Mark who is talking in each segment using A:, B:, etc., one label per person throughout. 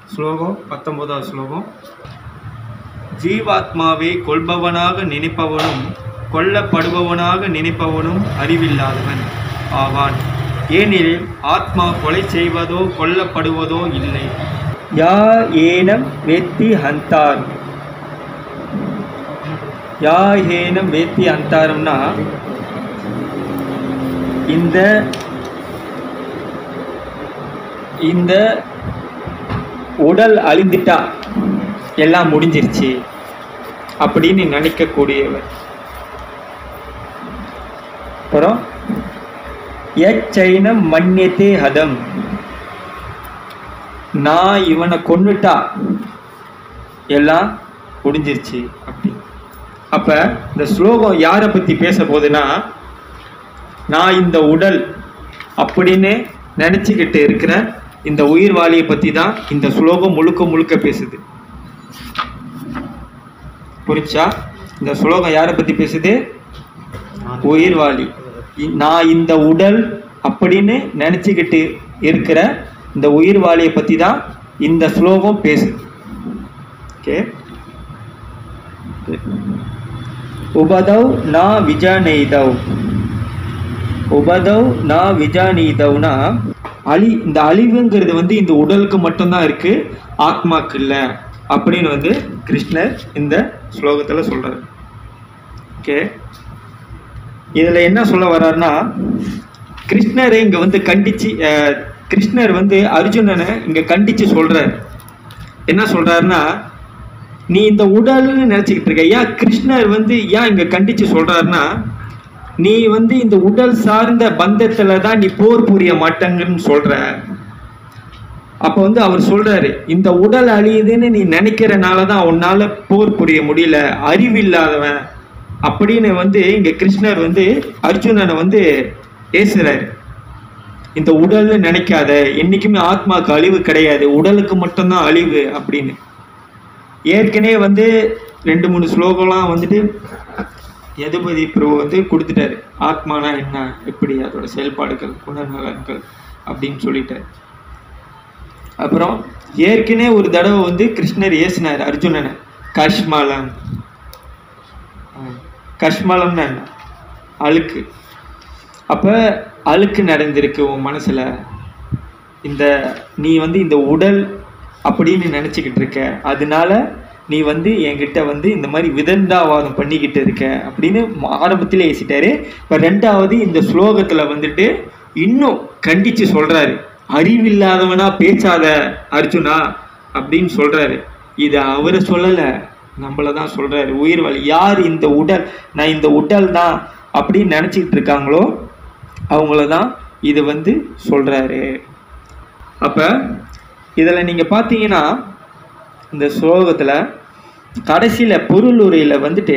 A: ஸ்லோகம் பத்தொன்பதாவது ஸ்லோகம் ஜீவாத்மாவை கொல்பவனாக நினைப்பவனும் கொல்லப்படுபவனாக நினைப்பவனும் அறிவில்லாதவன் ஆவான் ஏனெனில் ஆத்மா கொலை செய்வதோ கொல்லப்படுவதோ இல்லை யா ஏனம் வேத்தி ஹந்தார் யா ஏனம் வேத்தி ஹந்தாரம்னா இந்த இந்த உடல் அழிந்துட்டா எல்லாம் முடிஞ்சிருச்சு அப்படின்னு நினைக்கக்கூடியவர் அப்புறம் எச்சைனம் மன்னியத்தே ஹதம் நான் இவனை கொன்னுட்டா எல்லாம் முடிஞ்சிருச்சு அப்படி அப்ப இந்த ஸ்லோகம் யாரை பத்தி பேச போகுதுன்னா நான் இந்த உடல் அப்படின்னு நினச்சிக்கிட்டு இருக்கிற இந்த உயிர்வாளியை பற்றி தான் இந்த ஸ்லோகம் முழுக்க முழுக்க பேசுது புரிஞ்சா இந்த ஸ்லோகம் யாரை பற்றி பேசுது உயிர்வாளி இ- நான் இந்த உடல் அப்படின்னு நினச்சிக்கிட்டு இருக்கிற இந்த உயிர்வாளியை பற்றி தான் இந்த ஸ்லோகம் பேசுது ஓகே உபதவ் நா விஜானெய்தவ் உபதவ் நா விஜானீதவ்னா அழி இந்த அழிவுங்கிறது வந்து இந்த உடலுக்கு மட்டும்தான் இருக்கு ஆத்மாக்கு இல்லை அப்படின்னு வந்து கிருஷ்ணர் இந்த ஸ்லோகத்தில் சொல்றாரு ஓகே இதில் என்ன சொல்ல வர்றாருன்னா கிருஷ்ணரை இங்கே வந்து கண்டிச்சு அஹ், கிருஷ்ணர் வந்து அர்ஜுனனை இங்கே கண்டிச்சு சொல்றாரு என்ன சொல்றாருன்னா நீ இந்த உடல்னு நினச்சிக்கிட்டு இருக்க ஏன் கிருஷ்ணர் வந்து ஏன் இங்கே கண்டிச்சு சொல்றாருன்னா நீ வந்து இந்த உடல் சார்ந்த பந்தத்துல தான் நீ போர் புரிய மாட்டேங்கன்னு சொல்ற அப்ப வந்து அவர் சொல்றாரு இந்த உடல் அழியுதுன்னு நீ நினைக்கிறனால தான் உன்னால போர் புரிய முடியல அறிவில்லாதவன் அப்படின்னு வந்து இங்க கிருஷ்ணர் வந்து அர்ஜுனனை வந்து பேசுறாரு இந்த உடல்னு நினைக்காத என்னைக்குமே ஆத்மாக்கு அழிவு கிடையாது உடலுக்கு மட்டும்தான் அழிவு அப்படின்னு ஏற்கனவே வந்து ரெண்டு மூணு ஸ்லோகம்லாம் வந்துட்டு யதுபதி பிரபு வந்து கொடுத்துட்டாரு ஆத்மானா என்ன எப்படி அதோட செயல்பாடுகள் குணநலன்கள் அப்படின்னு சொல்லிட்டாரு அப்புறம் ஏற்கனவே ஒரு தடவை வந்து கிருஷ்ணர் ஏசினார் அர்ஜுனனை கஷ்மலம் ஆஹ், கஷ்மலம்னா என்ன அழுக்கு அப்போ அழுக்கு நடந்திருக்கு உன் மனசுல இந்த நீ வந்து இந்த உடல் அப்படின்னு நினச்சிக்கிட்டு இருக்க அதனால நீ வந்து என்கிட்ட வந்து இந்த மாதிரி விதண்டாவாதம் பண்ணிக்கிட்டு இருக்க அப்படின்னு ஆரம்பத்திலே ஏசிட்டாரு இப்போ ரெண்டாவது இந்த ஸ்லோகத்தில் வந்துட்டு இன்னும் கண்டிச்சு சொல்றாரு அறிவில்லாதவனா பேசாத அர்ஜுனா அப்படின்னு சொல்றாரு இது அவரை சொல்லலை நம்மளை தான் சொல்றாரு உயிர் வலி யார் இந்த உடல் நான் இந்த உடல் தான் அப்படின்னு நினச்சிக்கிட்டு இருக்காங்களோ அவங்கள தான் இது வந்து சொல்றாரு அப்போ இதில் நீங்கள் பார்த்தீங்கன்னா இந்த ஸ்லோகத்தில் கடைசியில் பொருள் உரையில் வந்துட்டு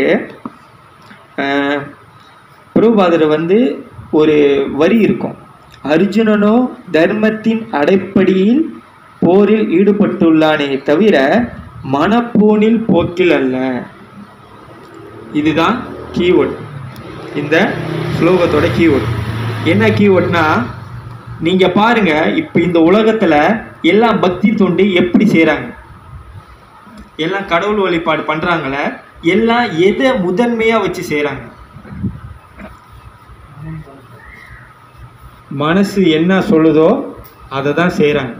A: அஹ், பிரபுபாதர் வந்து ஒரு வரி இருக்கும் அர்ஜுனனோ தர்மத்தின் அடைப்படியில் போரில் ஈடுபட்டுள்ளானே தவிர மனப்போனில் போக்கில் அல்ல இதுதான் கீவேர்ட் இந்த ஸ்லோகத்தோட கீவேர்ட் என்ன கீவேர்ட்னா நீங்க பாருங்க இப்ப இந்த உலகத்துல எல்லாம் பக்தி தொண்டு எப்படி செய்றாங்க எல்லாம் கடவுள் வழிபாடு பண்றாங்களே எல்லாம் எதை முதன்மையா வச்சு செய்றாங்க மனசு என்ன சொல்லுதோ அதை தான் செய்கிறாங்க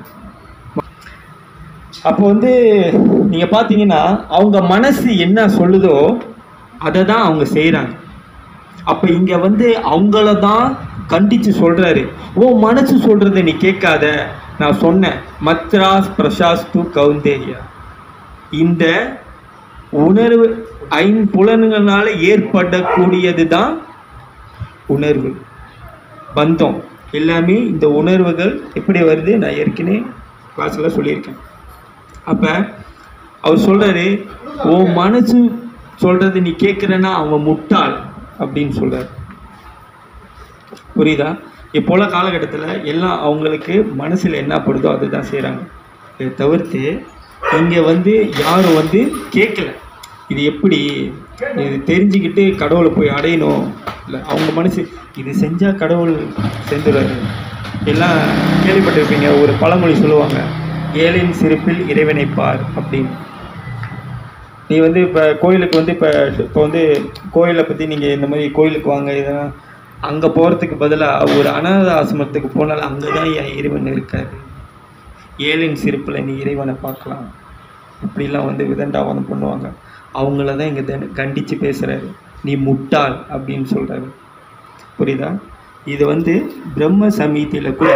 A: அப்போ வந்து நீங்கள் பார்த்தீங்கன்னா அவங்க மனசு என்ன சொல்லுதோ அதை தான் அவங்க செய்கிறாங்க அப்போ இங்கே வந்து அவங்கள தான் கண்டித்து சொல்கிறாரு ஓ மனசு சொல்கிறத நீ கேட்காத நான் சொன்னேன் மத்ராஸ் பிரசாஸ்து கவுந்தேரியா இந்த உணர்வு ஐம்புலன்களால ஏற்படக்கூடியது தான் உணர்வு பந்தம் எல்லாமே இந்த உணர்வுகள் எப்படி வருது நான் ஏற்கனவே கிளாஸில் சொல்லியிருக்கேன் அப்போ அவர் சொல்கிறாரு உன் மனசு சொல்கிறது நீ கேட்குறன்னா அவன் முட்டாள் அப்படின்னு சொல்கிறார் புரியுதா இப்போல காலகட்டத்தில் எல்லாம் அவங்களுக்கு மனசில் என்ன படுதோ அதுதான் செய்கிறாங்க இதை தவிர்த்து இங்கே வந்து யாரும் வந்து கேட்கல இது எப்படி இது தெரிஞ்சுக்கிட்டு கடவுளை போய் அடையணும் இல்லை அவங்க மனசு இது செஞ்சால் கடவுள் சேர்ந்துடுறாரு எல்லாம் கேள்விப்பட்டிருப்பீங்க ஒரு பழமொழி சொல்லுவாங்க ஏழின் சிரிப்பில் இறைவனை பார் அப்படின்னு நீ வந்து இப்போ கோயிலுக்கு வந்து இப்போ இப்போ வந்து கோயிலை பற்றி நீங்கள் இந்த மாதிரி கோயிலுக்கு வாங்க இதெல்லாம் அங்கே போகிறதுக்கு பதிலாக ஒரு அனாத ஆசிரமத்துக்கு போனால் அங்கே தான் என் இறைவன் இருக்காரு ஏழின் சிரிப்பில் நீ இறைவனை பார்க்கலாம் அப்படிலாம் வந்து விதண்டாவாதம் பண்ணுவாங்க அவங்கள தான் இங்கே கண்டித்து பேசுகிறாரு நீ முட்டாள் அப்படின்னு சொல்கிறாரு புரியுதா இது வந்து பிரம்ம சமீதியில் கூட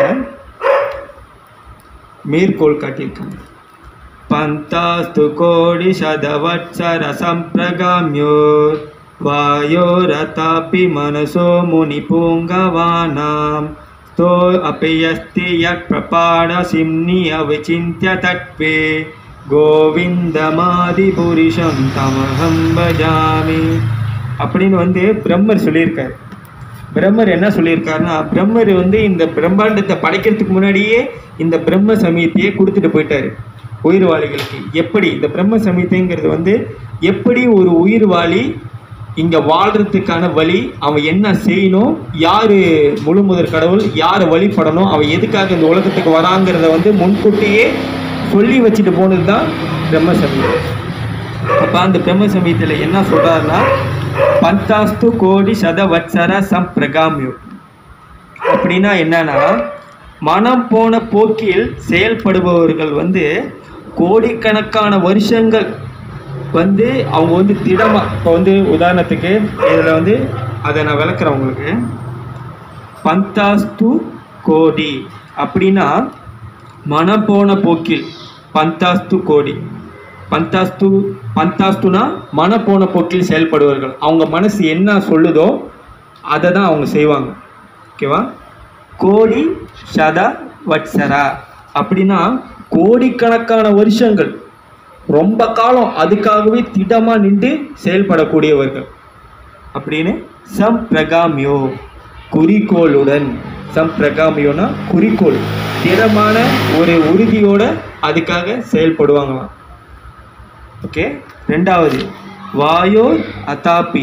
A: மேற்கோள் காட்டியிருக்காங்க பந்தாஸ்து கோடி சதவத்சர சம்பிரகாமியோர் வாயோரதாபி மனசோ முனி பூங்கவானாம் ஸ்தோ அபியஸ்தி யத் பிரபாட சிம்னி அவிச்சிந்திய தட்வே கோவிந்தமாதி புருஷம் தமஹம் பஜாமி அப்படின்னு வந்து பிரம்மர் சொல்லியிருக்காரு பிரம்மர் என்ன சொல்லியிருக்காருன்னா பிரம்மர் வந்து இந்த பிரம்மாண்டத்தை படைக்கிறதுக்கு முன்னாடியே இந்த பிரம்ம சமீதியை கொடுத்துட்டு போயிட்டாரு உயிர்வாளிகளுக்கு எப்படி இந்த பிரம்ம சமீதிங்கிறது வந்து எப்படி ஒரு உயிர்வாளி இங்கே வாழ்கிறதுக்கான வழி அவன் என்ன செய்யணும் யார் முழு முதற் கடவுள் யாரை வழிபடணும் அவன் எதுக்காக இந்த உலகத்துக்கு வராங்கிறத வந்து முன்கூட்டியே சொல்லி வச்சுட்டு போனது தான் பிரம்ம சமீதி அப்போ அந்த பிரம்ம சமயத்தில் என்ன சொல்கிறாருன்னா பந்தாஸ்து கோடி சதவத்சர சம்பிரகாமியோ அப்படின்னா என்னன்னா மனம் போன போக்கில் செயல்படுபவர்கள் வந்து கோடிக்கணக்கான வருஷங்கள் வந்து அவங்க வந்து திடமாக இப்போ வந்து உதாரணத்துக்கு இதில் வந்து அதை நான் விளக்குறேன் உங்களுக்கு பந்தாஸ்து கோடி அப்படின்னா மனம் போன போக்கில் பந்தாஸ்து கோடி பந்தாஸ்து பந்தாஸ்துனா மன போன போக்கில் செயல்படுவார்கள் அவங்க மனசு என்ன சொல்லுதோ அதை தான் அவங்க செய்வாங்க ஓகேவா கோடி சத வட்சரா அப்படின்னா கோடிக்கணக்கான வருஷங்கள் ரொம்ப காலம் அதுக்காகவே திடமாக நின்று செயல்படக்கூடியவர்கள் அப்படின்னு சம்பிரகாமியோ குறிக்கோளுடன் சம்பிரகாமியோனா குறிக்கோள் திடமான ஒரு உறுதியோட அதுக்காக செயல்படுவாங்களாம் ஓகே ரெண்டாவது வாயோ அதாபி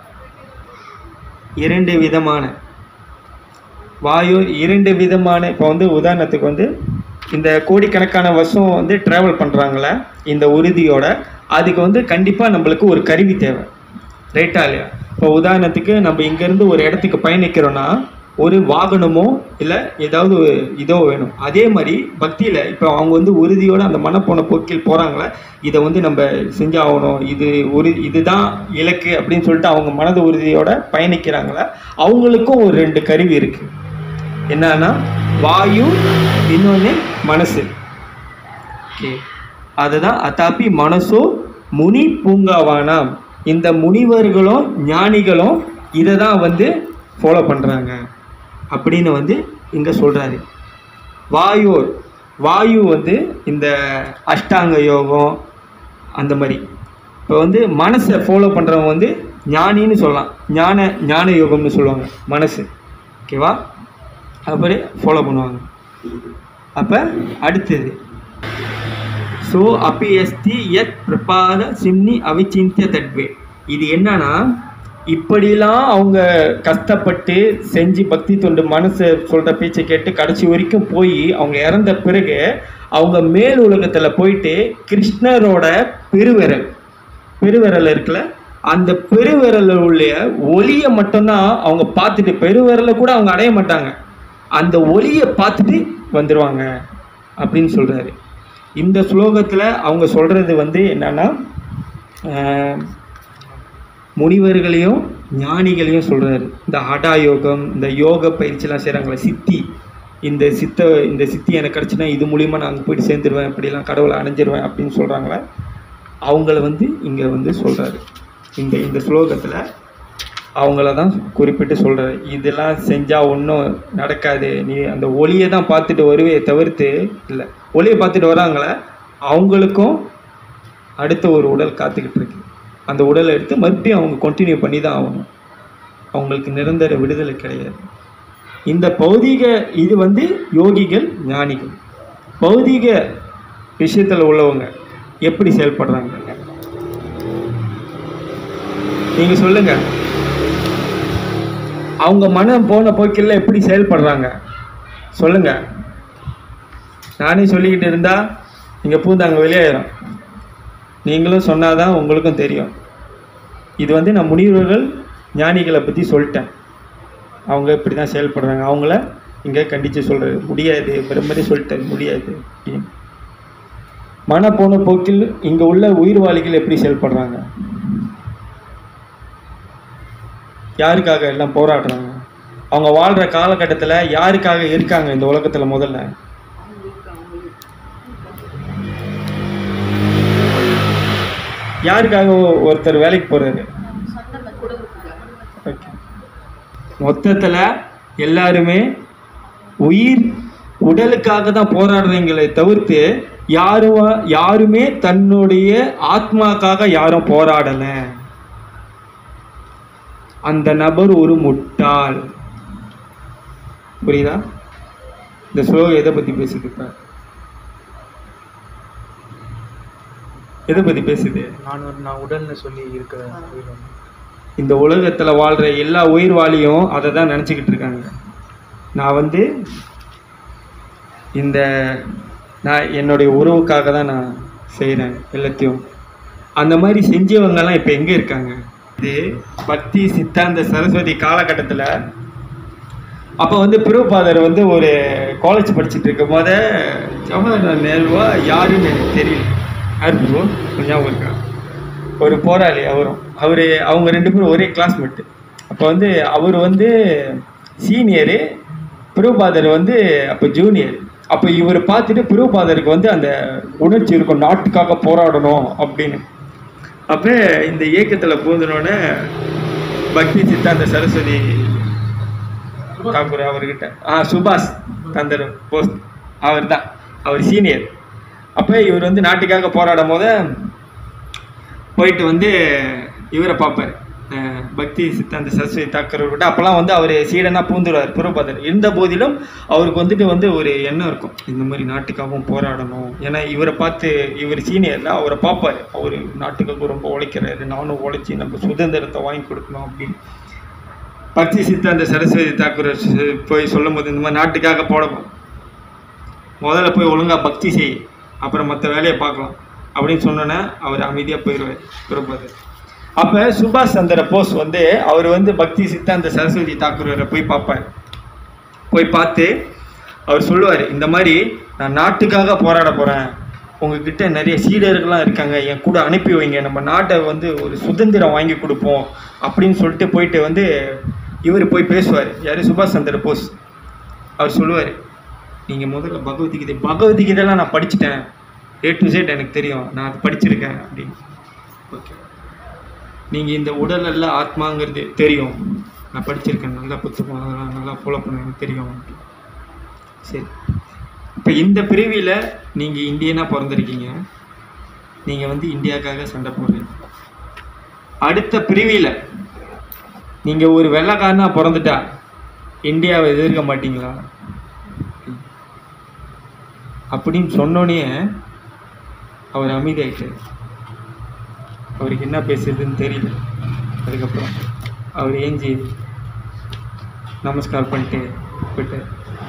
A: இரண்டு விதமான வாயு இரண்டு விதமான இப்போ வந்து உதாரணத்துக்கு வந்து இந்த கோடிக்கணக்கான வருஷம் வந்து ட்ராவல் பண்ணுறாங்களே இந்த உறுதியோட அதுக்கு வந்து கண்டிப்பாக நம்மளுக்கு ஒரு கருவி தேவை ரைட்டா இல்லையா இப்போ உதாரணத்துக்கு நம்ம இங்கேருந்து ஒரு இடத்துக்கு பயணிக்கிறோன்னா ஒரு வாகனமோ இல்லை ஏதாவது ஒரு இதோ வேணும் அதே மாதிரி பக்தியில் இப்போ அவங்க வந்து உறுதியோட அந்த மனப்போன போக்கில் போகிறாங்களே இதை வந்து நம்ம செஞ்சாகணும் இது ஒரு இதுதான் இலக்கு அப்படின்னு சொல்லிட்டு அவங்க மனது உறுதியோட பயணிக்கிறாங்களே அவங்களுக்கும் ஒரு ரெண்டு கருவி இருக்குது என்னன்னா வாயு இன்னொன்று மனசு ஓகே அதுதான் அத்தாப்பி மனசோ முனி பூங்காவானாம் இந்த முனிவர்களும் ஞானிகளும் இதை தான் வந்து ஃபாலோ பண்ணுறாங்க அப்படின்னு வந்து இங்கே சொல்கிறாரு வாயோர் வாயு வந்து இந்த அஷ்டாங்க யோகம் அந்த மாதிரி இப்போ வந்து மனசை ஃபாலோ பண்ணுறவங்க வந்து ஞானின்னு சொல்லலாம் ஞான ஞான யோகம்னு சொல்லுவாங்க மனசு ஓகேவா அப்புறம் ஃபாலோ பண்ணுவாங்க அப்போ அடுத்தது ஸோ அப்பி எஸ்தி யத் பிரபாத சிம்னி அவிச்சிந்திய தட்வே இது என்னன்னா இப்படிலாம் அவங்க கஷ்டப்பட்டு செஞ்சு பக்தி தொண்டு மனசு சொல்கிற பேச்சை கேட்டு கடைசி வரைக்கும் போய் அவங்க இறந்த பிறகு அவங்க மேல் உலகத்தில் போயிட்டு கிருஷ்ணரோட பெருவிரல் பெருவிரல் இருக்குல்ல அந்த பெருவிரலில் உள்ள ஒளியை மட்டும்தான் அவங்க பார்த்துட்டு பெருவிரலை கூட அவங்க அடைய மாட்டாங்க அந்த ஒளியை பார்த்துட்டு வந்துடுவாங்க அப்படின்னு சொல்கிறாரு இந்த ஸ்லோகத்தில் அவங்க சொல்கிறது வந்து என்னன்னா ஆஹ், முனிவர்களையும் ஞானிகளையும் சொல்கிறாரு இந்த ஹடா யோகம் இந்த யோக பயிற்சிலாம் செய்கிறாங்களே சித்தி இந்த சித்த இந்த சித்தி எனக்கு கிடச்சுன்னா இது மூலிமா நான் அங்கே போயிட்டு சேர்ந்துருவேன் இப்படிலாம் கடவுளை அடைஞ்சிருவேன் அப்படின்னு சொல்கிறாங்களே அவங்கள வந்து இங்கே வந்து சொல்கிறாரு இந்த இந்த ஸ்லோகத்தில் அவங்கள தான் குறிப்பிட்டு சொல்கிறாரு இதெல்லாம் செஞ்சால் ஒன்றும் நடக்காது நீ அந்த ஒளியை தான் பார்த்துட்டு வருவே தவிர்த்து இல்லை ஒளியை பார்த்துட்டு வராங்களே அவங்களுக்கும் அடுத்த ஒரு உடல் காத்துக்கிட்டு இருக்கு அந்த உடலை எடுத்து மறுபடியும் அவங்க கண்டினியூ பண்ணி தான் ஆகணும் அவங்களுக்கு நிரந்தர விடுதலை கிடையாது இந்த பௌதீக இது வந்து யோகிகள் ஞானிகள் பௌதீக விஷயத்தில் உள்ளவங்க எப்படி செயல்படுறாங்க நீங்கள் சொல்லுங்க அவங்க மனம் போன போக்கில் எப்படி செயல்படுறாங்க சொல்லுங்க நானே சொல்லிக்கிட்டு இருந்தா இங்கே பூந்து அங்கே வெளியாயிரும் நீங்களும் சொன்னாதான் உங்களுக்கும் தெரியும் இது வந்து நான் முனிவர்கள் ஞானிகளை பற்றி சொல்லிட்டேன் அவங்க இப்படி தான் செயல்படுறாங்க அவங்கள இங்கே கண்டித்து சொல்கிறது முடியாது பிரம்மரே சொல்லிட்டாரு முடியாது அப்படின்னு. மன போன போக்கில் இங்கே உள்ள உயிர்வாளிகள் எப்படி செயல்படுறாங்க யாருக்காக எல்லாம் போராடுறாங்க அவங்க வாழ்கிற காலகட்டத்தில் யாருக்காக இருக்காங்க இந்த உலகத்தில் முதல்ல யாருக்காக ஒ- ஒருத்தர் வேலைக்கு போறாரு Okay. மொத்தத்துல எல்லாருமே உயிர் உடலுக்காக தான் போராடுறீங்களே தவிர்த்து யாரும் யாருமே தன்னுடைய ஆத்மாக்காக யாரும் போராடல அந்த நபர் ஒரு முட்டாள் புரியுதா இந்த ஸ்லோகம் எதை பத்தி பேசுது இப்ப எதை பத்தி பேசுது
B: நான் ஒரு நான் உடல்னு சொல்லி இருக்கிற உயிர் வந்து.
A: இந்த உலகத்துல வாழ்ற எல்லா உயிர்வாளியும் அதை தான் நினச்சிக்கிட்டு இருக்காங்க நான் வந்து இந்த நான் என்னுடைய உறவுக்காக தான் நான் செய்கிறேன் எல்லாத்தையும் அந்த மாதிரி செஞ்சவங்கெல்லாம் இப்போ எங்கே இருக்காங்க இது பக்தி சித்தாந்த சரஸ்வதி காலகட்டத்தில் அப்போ வந்து பிரபுபாதர் வந்து ஒரு காலேஜ் படிச்சுட்டு இருக்கும் போத ஜவஹர்லால் நேருவா யாருன்னு எனக்கு தெரியல யார் ப்ரோ ஞாபகம் இருக்கா ஒரு போராளி அவரும் அவர் அவங்க ரெண்டு பேரும் ஒரே கிளாஸ்மேட்டு அப்போ வந்து அவர் வந்து சீனியரு பிரபுபாதர் வந்து அப்போ ஜூனியர் அப்போ இவர் பார்த்துட்டு பிரபுபாதருக்கு வந்து அந்த உணர்ச்சி இருக்கும் நாட்டுக்காக போராடணும் அப்படின்னு அப்போ இந்த இயக்கத்தில் பூந்தினோடனே பக்தி சித்தாந்த சரஸ்வதி தாக்கூர் அவர்கிட்ட ஆ சுபாஷ் தந்தர் போஸ்ட் அவர் தான் அவர் சீனியர் அப்போ இவர் வந்து நாட்டுக்காக போராடும் போது போயிட்டு வந்து இவரை பார்ப்பார் அஹ் பக்தி சித்தாந்த சரஸ்வதி தாக்கர் கிட்ட அப்போல்லாம் வந்து அவர் சீடனாக பூந்துருவார் புறபாதர் இருந்த போதிலும் அவருக்கு வந்துட்டு வந்து ஒரு எண்ணம் இருக்கும் இந்த மாதிரி நாட்டுக்காகவும் போராடணும் ஏன்னா இவரை பார்த்து இவர் சீனியரில் அவரை பார்ப்பார் அவர் நாட்டுக்காக ரொம்ப உழைக்கிறாரு நானும் உழைச்சி நம்ம சுதந்திரத்தை வாங்கி கொடுக்கணும் அப்படின்னு பக்தி சித்தாந்த சரஸ்வதி தாக்கூர் ச- போய் சொல்லும் போது இந்த மாதிரி நாட்டுக்காக போடணும் முதல்ல போய் ஒழுங்கா பக்தி செய் அப்புறம் மற்ற வேலையை பார்க்கலாம் அப்படின்னு சொன்னோன்னே அவர் அமைதியாக போயிடுவார் பிரபுபாதர் அப்போ சுபாஷ் சந்திர போஸ் வந்து அவர் வந்து பக்தி சித்தாந்த சரஸ்வதி தாக்கூரை போய் பார்ப்பார் போய் பார்த்து அவர் சொல்லுவார் இந்த மாதிரி நான் நாட்டுக்காக போராட போகிறேன் உங்ககிட்ட நிறைய சீடர்கள்லாம் இருக்காங்க என் கூட அனுப்பி வைங்க நம்ம நாட்டை வந்து ஒரு சுதந்திரம் வாங்கி கொடுப்போம் அப்படின்னு சொல்லிட்டு போயிட்டு வந்து இவர் போய் பேசுவார் யார் சுபாஷ் சந்திர போஸ் அவர் சொல்லுவார் நீங்கள் முதல்ல பகவத்கீதை பகவத்கீதைலாம் நான் படிச்சிட்டேன் ஏ டு Z எனக்கு தெரியும் நான் அது படிச்சிருக்கேன் அப்படின்னு ஓகே நீங்கள் இந்த உடல் அல்ல ஆத்மாங்கிறது தெரியும் நான் படிச்சிருக்கேன் நல்லா புத்தகம் அதெல்லாம் நல்லா ஃபாலோ பண்ண எனக்கு தெரியும் அப்படின்னு. சரி இப்போ இந்த பிரிவியில் நீங்கள் இந்தியனாக பிறந்திருக்கீங்க நீங்கள் வந்து இந்தியாவுக்காக சண்டை போடுறீங்க அடுத்த பிரிவியில் நீங்கள் ஒரு வெள்ளைக்காரனா பிறந்துட்டா இந்தியாவை எதிர்க்க மாட்டீங்களா அப்படின்னு சொன்னோன்னே அவர் அமைதியாயிட்டார் அவருக்கு என்ன பேசுறதுன்னு தெரியல அதுக்கப்புறம் அவர் ஏஞ்சி நமஸ்கார் பண்ணிட்டு போயிட்டார்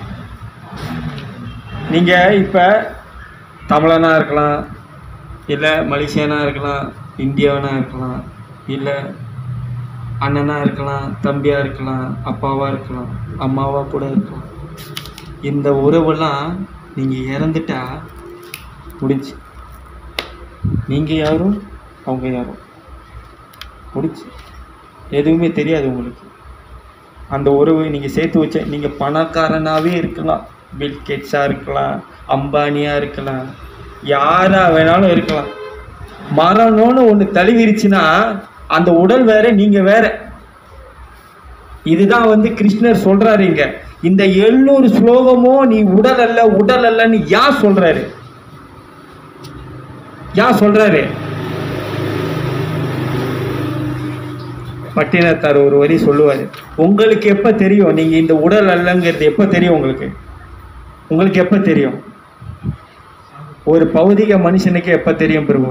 A: நீங்கள் இப்போ தமிழனா இருக்கலாம் இல்லை மலேசியனா இருக்கலாம் இந்தியாவனா இருக்கலாம் இல்லை அண்ணனா இருக்கலாம் தம்பியாக இருக்கலாம் அப்பாவாக இருக்கலாம் அம்மாவாக கூட இருக்கலாம் இந்த உறவெல்லாம் நீங்கள் இறந்துட்டா முடிஞ்சு நீங்கள் யாரும் அவங்க யாரும் முடிச்சு எதுவுமே தெரியாது உங்களுக்கு அந்த உறவு நீங்கள் சேர்த்து வச்ச நீங்கள் பணக்காரனாகவே இருக்கலாம் பில் கேட்ஸாக இருக்கலாம் அம்பானியாக இருக்கலாம் யாராக வேணாலும் இருக்கலாம் மரணம்னு ஒன்று தழுவிருச்சுன்னா அந்த உடல் வேற நீங்கள் வேற இதுதான் வந்து கிருஷ்ணர் சொல்றாரு இங்க இந்த எழுநூறு ஸ்லோகமும் நீ உடல் அல்ல உடல் அல்லன்னு யார் சொல்றாரு யார் சொல்றாரு பட்டினத்தார் ஒரு வரி சொல்லுவாரு உங்களுக்கு எப்ப தெரியும் நீங்க இந்த உடல் அல்லங்கிறது எப்ப தெரியும் உங்களுக்கு உங்களுக்கு எப்ப தெரியும் ஒரு பௌதிக மனுஷனுக்கு எப்ப தெரியும் பிரபு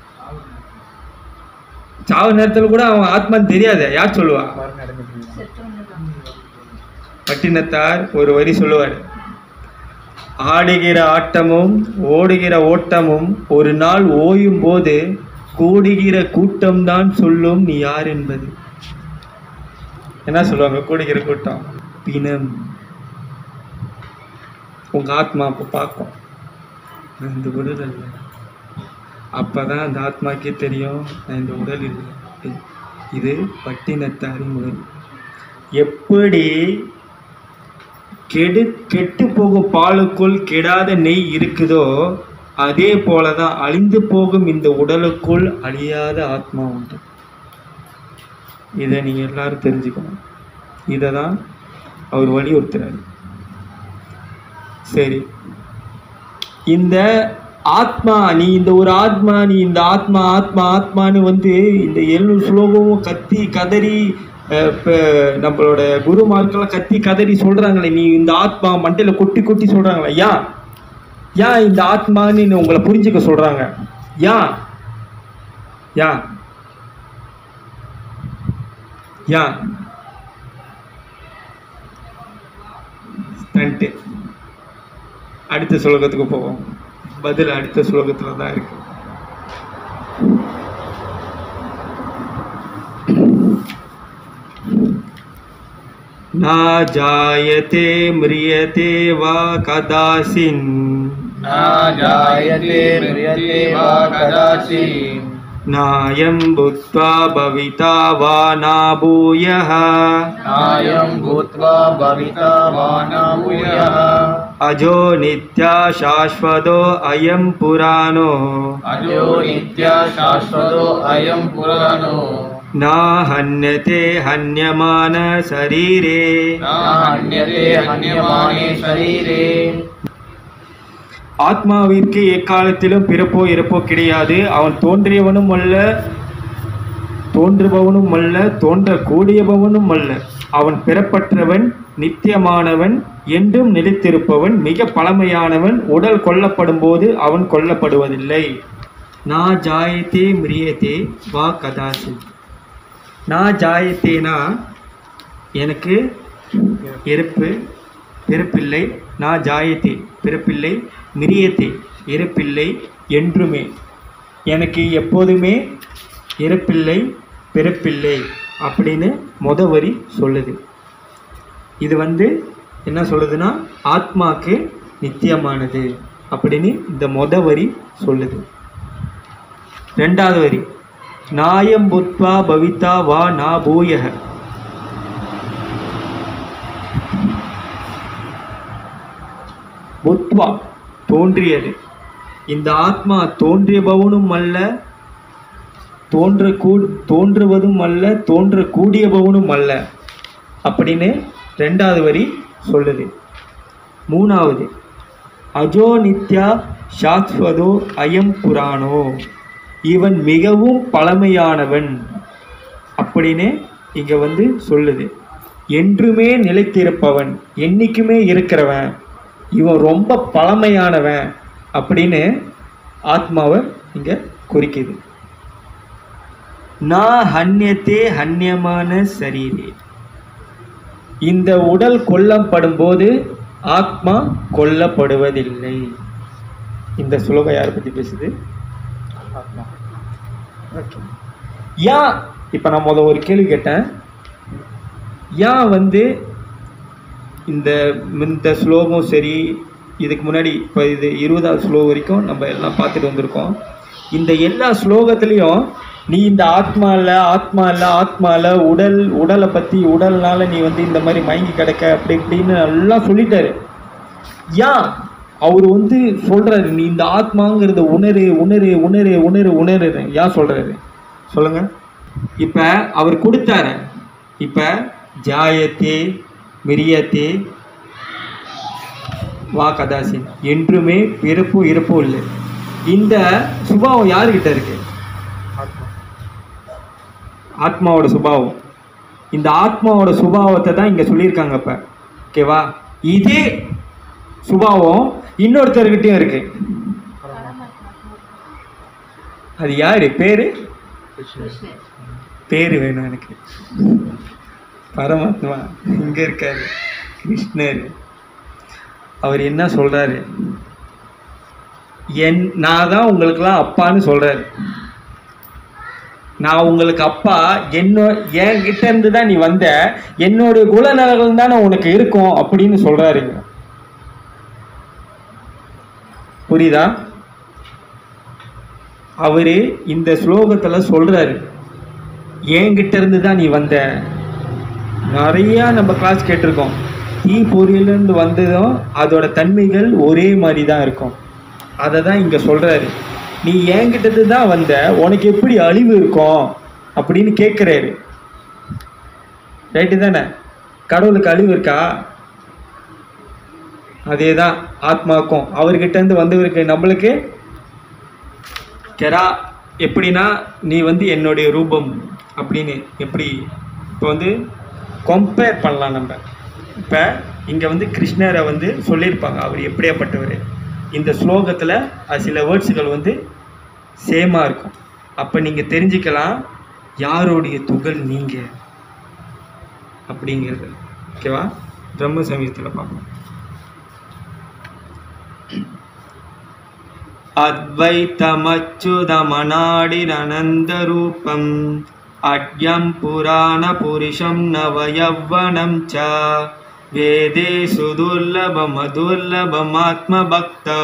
A: சாவு நேரத்தில் கூட அவன் ஆத்மான்னு தெரியாது யார் சொல்லுவா
B: மரணம் அடைஞ்சிட்டீங்க
A: பட்டினத்தார் ஒரு வரி சொல்லுவார் ஆடுகிற ஆட்டமும் ஓடுகிற ஓட்டமும் ஒரு நாள் ஓயும் போது கூடுகிற கூட்டம்தான் சொல்லும் நீ யார் என்பது என்ன சொல்லுவாங்க கூடுகிற கூட்டம் பிணம் உங்க ஆத்மா அப்போ பார்க்கும் நான் இந்த உடல் இல்லை அப்பதான் அந்த ஆத்மாக்கே தெரியும் நான் இந்த உடல் இல்லை இது பட்டினத்தாரி முறை எப்படி கெடு கெட்டு போகும் பாலுக்குள் கெடாத நெய் இருக்குதோ அதே போலதான் அழிந்து போகும் இந்த உடலுக்குள் அழியாத ஆத்மா உண்டு இதை நீங்க எல்லாரும் தெரிஞ்சுக்கணும் இதை தான் அவர் வலியுறுத்துறாரு சரி இந்த ஆத்மா நீ இந்த ஒரு ஆத்மா நீ இந்த ஆத்மா ஆத்மா ஆத்மான்னு வந்து இந்த எழுநூறு ஸ்லோகமும் கத்தி கதறி அஹ், இப்ப நம்மளோட குருமார்கள்லாம் கத்தி கதறி சொல்றாங்களே நீ இந்த ஆத்மா மண்டையில கொட்டி கொட்டி சொல்றாங்களே ஏன் ஏன் இந்த ஆத்மான்னு நீ உங்களை புரிஞ்சுக்க சொல்றாங்க ஏன் ஏன் ஏன் ஸ்டண்ட்டு அடுத்த ஸ்லோகத்துக்கு போவோம் பதில் அடுத்த ஸ்லோகத்துல தான் இருக்கு ना जायते म्रियते वा कदाचिन्
C: न जायते म्रियते वा कदाचित्
A: नायं भूत्वा भविता वा ना भूयः
C: नायं भूत्वा भविता वा न भूयः
A: अजो नित्या शाश्वतो अयं पुराणो
C: अजो नित्या शाश्वतो अयं पुराणो
A: न हन्यते हन्यमान शरीरे
C: न हन्यते हन्यमाने शरीरे
A: ஆத்மாவிற்கு எக்காலத்திலும் பிறப்போ இறப்போ கிடையாது அவன் தோன்றியவனும் அல்ல தோன்றுபவனும் அல்ல தோன்றக்கூடியவனும் அல்ல அவன் பிறப்பற்றவன் நித்தியமானவன் என்றும் நிலைத்திருப்பவன் மிக பழமையானவன் உடல் கொல்லப்படும் போது அவன் கொல்லப்படுவதில்லை நா ஜாயத்தே மிரியத்தே வா கதாசி நா ஜாயத்தேனா எனக்கு இறப்பு பிறப்பில்லை நான் ஜாயத்தே பிறப்பில்லை மிரியத்தே இறப்பில்லை என்றுமே எனக்கு எப்போதுமே இறப்பில்லை பிறப்பில்லை அப்படின்னு முத வரி சொல்லுது இது வந்து என்ன சொல்லுதுன்னா ஆத்மாக்கு நித்தியமானது அப்படின்னு இந்த முத வரி சொல்லுது ரெண்டாவது வரி நாயம் புத்வா பவிதா வா நா பூயக புத்வா தோன்றியது இந்த ஆத்மா தோன்றியபவனும் அல்ல தோன்ற கூ தோன்றுவதும் அல்ல தோன்றக்கூடியபவனும் அல்ல அப்படின்னு ரெண்டாவது வரி சொல்லுது மூணாவது அஜோ நித்யா சாஸ்வதோ அயம் புராணோ இவன் மிகவும் பழமையானவன் அப்படின்னு இங்க வந்து சொல்லுது என்றுமே நிலைத்திருப்பவன் என்னைக்குமே இருக்கிறவன் இவன் ரொம்ப பழமையானவன் அப்படின்னு ஆத்மாவை இங்க குறிக்குது நான் ஹன்யத்தே ஹன்யமான சரீரே இந்த உடல் கொல்லப்படும் போது ஆத்மா கொல்லப்படுவதில்லை இந்த சுலோகம் யாரை பத்தி பேசுது
B: ஆத்மா
A: ஓகே ஏன் இப்போ நான் முத ஒரு கேள்வி கேட்டேன் ஏன் வந்து இந்த இந்த ஸ்லோகம் சரி இதுக்கு முன்னாடி இப்போ இது இருபதாவது ஸ்லோகம் வரைக்கும் நம்ம எல்லாம் பார்த்துட்டு வந்திருக்கோம் இந்த எல்லா ஸ்லோகத்துலேயும் நீ இந்த ஆத்மா இல்லை ஆத்மா இல்லை ஆத்மா இல்லை உடல் உடலை பற்றி உடல்னால நீ வந்து இந்த மாதிரி மயங்கி கிடக்க அப்படி இப்படின்னு எல்லாம் சொல்லிட்டாரு ஏன் அவர் வந்து சொல்றாரு நீ இந்த ஆத்மாங்கிறத உணரு உணரு உணரு உணரு உணரு ஏன் சொல்றாரு சொல்லுங்க இப்ப அவர் கொடுத்தாரு இப்ப ஜாயத்தே மிரியத்தே வா கதாசின் என்றுமே பிறப்பும் இறப்பும் இல்லை இந்த சுபாவம் யாருக்கிட்ட இருக்கு
B: ஆத்மா
A: ஆத்மாவோட சுபாவம் இந்த ஆத்மாவோட சுபாவத்தை தான் இங்க சொல்லியிருக்காங்க இப்ப ஓகேவா இதே சுபாவம் இன்னொருத்தர்கிட்டயும் இருக்கு அது யாரு பேரு
B: கிருஷ்ணர்
A: பேரு வேணும் எனக்கு பரமாத்மா இங்க இருக்காரு கிருஷ்ணர் அவர் என்ன சொல்றாரு என் நான் தான் உங்களுக்கெல்லாம் அப்பான்னு சொல்றாரு நான் உங்களுக்கு அப்பா என்ன என்கிட்ட இருந்து தான் நீ வந்த என்னுடைய குணநலங்கள் தானே உனக்கு இருக்கும் அப்படின்னு சொல்றாருங்க புரியுதா அவரு இந்த ஸ்லோகத்துல சொல்றாரு என்கிட்ட இருந்து தான் நீ வந்த நிறைய நம்ம கிளாஸ் கேட்டிருக்கோம் தீ பொறியிலிருந்து வந்ததும் அதோட தன்மைகள் ஒரே மாதிரி தான் இருக்கும் அதை தான் இங்க சொல்றாரு நீ என்கிட்டது தான் வந்த உனக்கு எப்படி அழிவு இருக்கும் அப்படின்னு கேட்குறாரு ரைட்டு தானே கடவுளுக்கு அழிவு இருக்கா அதே தான் ஆத்மாக்கும் அவர்கிட்ட இருந்து வந்தவருக்கு நம்மளுக்கு கெரா எப்படின்னா நீ வந்து என்னுடைய ரூபம் அப்படின்னு எப்படி இப்போ வந்து கம்பேர் பண்ணலாம் நம்ம இப்போ இங்கே வந்து கிருஷ்ணரை வந்து சொல்லியிருப்பாங்க அவர் எப்படியாப்பட்டவர் இந்த ஸ்லோகத்தில் அது சில வேர்ட்ஸுகள் வந்து சேமாக இருக்கும் அப்போ நீங்கள் தெரிஞ்சுக்கலாம் யாருடைய துகள் நீங்கள் அப்படிங்கிறது ஓகேவா பிரம்ம சமயத்தில் பார்ப்போம் अद्वैतमच्युतमनाडिरनन्दरूपम् अड्यं पुराणपुरुषं नवयौवनं च वेदेषु दुर्लभमदुर्लभमात्मभक्तौ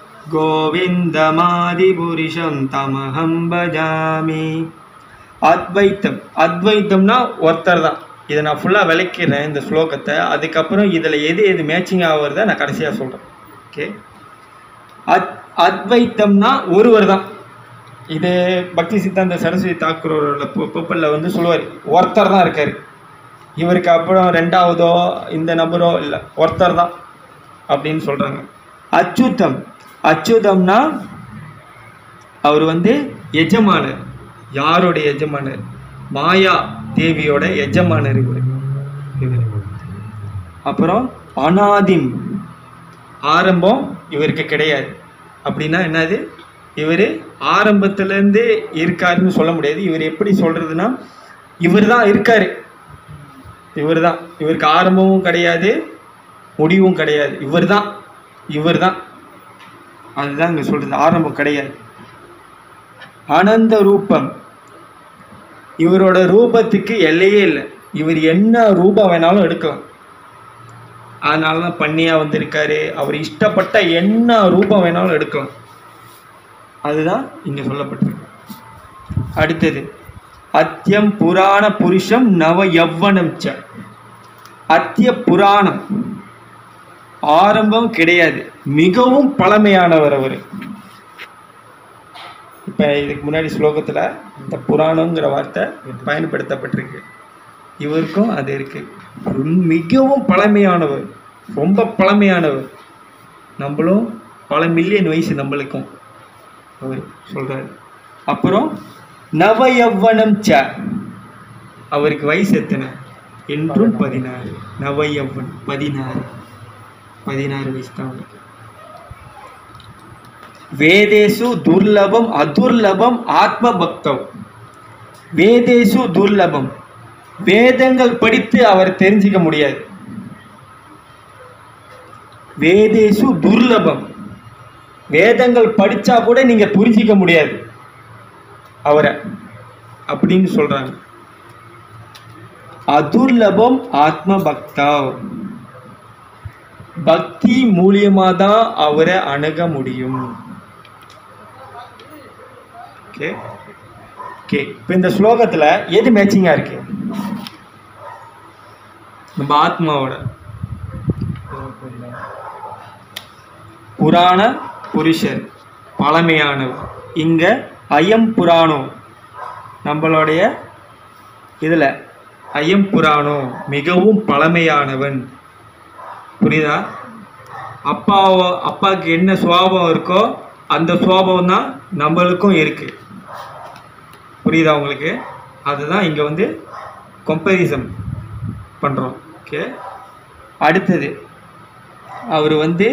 A: गोविन्दमादिपुरुषं तमहं भजामि அத்வைத்தம் அத்வைத்தம்னா ஒருத்தர் தான் இதை நான் ஃபுல்லாக விளக்கிறேன் இந்த ஸ்லோகத்தை அதுக்கப்புறம் இதில் எது எது மேட்சிங் ஆகுறத நான் கடைசியாக சொல்கிறேன் ஓகே அத் அத்வைத்தம்னா ஒருவர் தான் இது பக்தி சித்தாந்த சரஸ்வதி தாக்கூரோட பொப்பலில் வந்து சொல்லுவார் ஒருத்தர் தான் இருக்கார் இவருக்கு அப்புறம் ரெண்டாவதோ இந்த நபரோ இல்லை ஒருத்தர் தான் அப்படின்னு சொல்கிறாங்க அச்சுத்தம் அச்சுதம்னா அவர் வந்து எஜமானர் யாருடைய எஜமானர் மாயா தேவியோட எஜமானர் இவர் இவர் அப்புறம் அனாதிம் ஆரம்பம் இவருக்கு கிடையாது அப்படின்னா என்னது இவர் ஆரம்பத்துலேருந்து இருக்காருன்னு சொல்ல முடியாது இவர் எப்படி சொல்கிறதுனா இவர் தான் இருக்காரு இவர் தான் இவருக்கு ஆரம்பமும் கிடையாது முடிவும் கிடையாது இவர் தான் இவர் தான் அதுதான் இங்கே சொல்கிறது ஆரம்பம் கிடையாது அனந்த ரூபம் இவரோட ரூபத்துக்கு எல்லையே இல்லை இவர் என்ன ரூபம் வேணாலும் எடுக்கலாம் அதனால தான் பண்ணியாக வந்திருக்காரு அவர் இஷ்டப்பட்ட என்ன ரூபம் வேணாலும் எடுக்கலாம் அதுதான் இங்கே சொல்லப்பட்டிருக்கு அடுத்தது அத்தியம் புராண புருஷம் நவ யவ்வனம் ச அத்திய புராணம் ஆரம்பம் கிடையாது மிகவும் பழமையானவர் அவர் இப்போ இதுக்கு முன்னாடி ஸ்லோகத்தில் இந்த புராணங்கிற வார்த்தை பயன்படுத்தப்பட்டிருக்கு இவருக்கும் அது இருக்கு ரொம்ப- மிகவும் பழமையானவர் ரொம்ப பழமையானவர் நம்மளும் பல மில்லியன் வயசு நம்மளுக்கும் அவர் சொல்றாரு அப்புறம் நவ யவ்வனம் ச அவருக்கு வயசு எத்தனை என்றும் பதினாறு நவ யவ்வன் பதினாறு பதினாறு வயசு தான் அவருக்கு வேதேஷு துர்லபம் அதுர்லபம் ஆத்ம பக்தவ் வேதேஷு துர்லபம் வேதங்கள் படித்து அவர் தெரிஞ்சிக்க முடியாது வேதேஷு துர்லபம் வேதங்கள் படிச்சா கூட நீங்க புரிஞ்சிக்க முடியாது அவரை அப்படின்னு சொல்றாங்க அதுர்லபம் ஆத்ம பக்தா பக்தி மூலியமா தான் அவரை அணுக முடியும் ஓகே ஓகே இப்போ இந்த ஸ்லோகத்துல எது மேட்சிங்கா இருக்கு நம்ம ஆத்மாவோட புராண புருஷர் பழமையானவர் இங்க அயம் புராணம் நம்மளுடைய இதுல அயம் புராணம் மிகவும் பழமையானவன் புரியுதா அப்பாவோ அப்பாவுக்கு என்ன சுவாபம் இருக்கோ அந்த சுவாபம் தான் நம்மளுக்கும் இருக்கு புரியுதா உங்களுக்கு அதுதான் இங்க வந்து கம்பேரிசன் பண்றோம் ஓகே அடுத்தது அவர் வந்து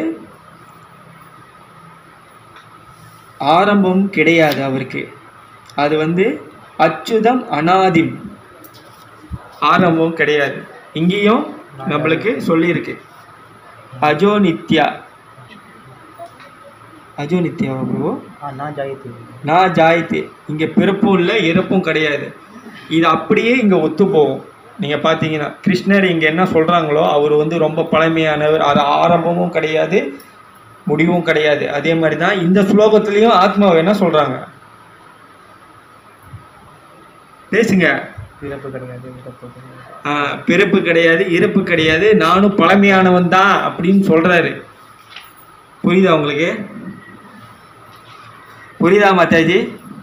A: ஆரம்பம் கிடையாது அவருக்கு அது வந்து அச்சுதம் அனாதிம் ஆரம்பம் கிடையாது இங்கேயும் நம்மளுக்கு சொல்லியிருக்கு அஜோ நித்யா அஜோ நித்யாவா பிரபு
B: हाँ ना जाए थे
A: நான் ஜாயித்து இங்கே பிறப்பும் இல்லை இறப்பும் கிடையாது இது அப்படியே இங்கே ஒத்து போகும் நீங்கள் பார்த்தீங்கன்னா கிருஷ்ணர் இங்கே என்ன சொல்கிறாங்களோ அவர் வந்து ரொம்ப பழமையானவர் அது ஆரம்பமும் கிடையாது முடிவும் கிடையாது அதே மாதிரி தான் இந்த ஸ்லோகத்துலேயும் ஆத்மாவை என்ன சொல்கிறாங்க பேசுங்க
B: பிறப்பு கிடையாது இறப்பு கிடையாது
A: ஆ, பிறப்பு கிடையாது இறப்பு கிடையாது நானும் பழமையானவன் தான் அப்படின்னு சொல்றாரு புரியுதா உங்களுக்கு புரியுதா மாதாஜி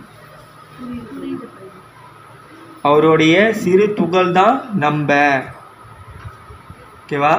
A: அவருடைய சிறு துகள் தான் நம்ப ஓகேவா